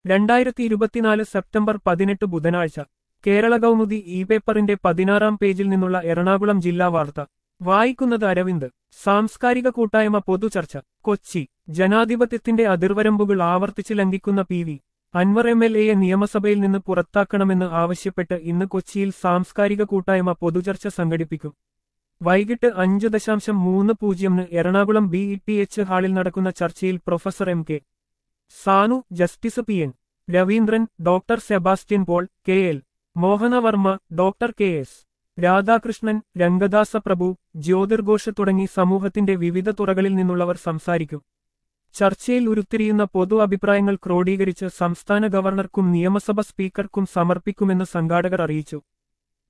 രണ്ടായിരത്തി ഇരുപത്തിനാല് സെപ്റ്റംബർ പതിനെട്ട് ബുധനാഴ്ച കേരള കൗമുദി ഇ പേപ്പറിന്റെ പതിനാറാം പേജിൽ നിന്നുള്ള എറണാകുളം ജില്ലാ വാർത്ത വായിക്കുന്നത് അരവിന്ദ് സാംസ്കാരിക കൂട്ടായ്മ പൊതുചർച്ച കൊച്ചി ജനാധിപത്യത്തിന്റെ അതിർവരമ്പുകൾ ആവർത്തിച്ച് ലംഘിക്കുന്ന P V Anvar M L എയെ നിയമസഭയിൽ നിന്ന് പുറത്താക്കണമെന്ന് ആവശ്യപ്പെട്ട് ഇന്ന് കൊച്ചിയിൽ സാംസ്കാരിക കൂട്ടായ്മ പൊതുചർച്ച സംഘടിപ്പിക്കും വൈകിട്ട് അഞ്ച് ദശാംശം മൂന്ന് പൂജ്യമിന് Ernakulam B E T H ഹാളിൽ നടക്കുന്ന ചർച്ചയിൽ professor M K Sanu justice P N Raveendran doctor Sebastian Paul K L Mohanavarma doctor K S Radhakrishnan Rangadasa Prabhu Jyothirghosh തുടങ്ങി സമൂഹത്തിന്റെ വിവിധ തുറകളിൽ നിന്നുള്ളവർ സംസാരിക്കും ചർച്ചയിൽ ഉരുത്തിരിയുന്ന പൊതു അഭിപ്രായങ്ങൾ ക്രോഡീകരിച്ച് സംസ്ഥാന ഗവർണർക്കും നിയമസഭ സ്പീക്കർക്കും സമർപ്പിക്കുമെന്ന് സംഘാടകർ അറിയിച്ചു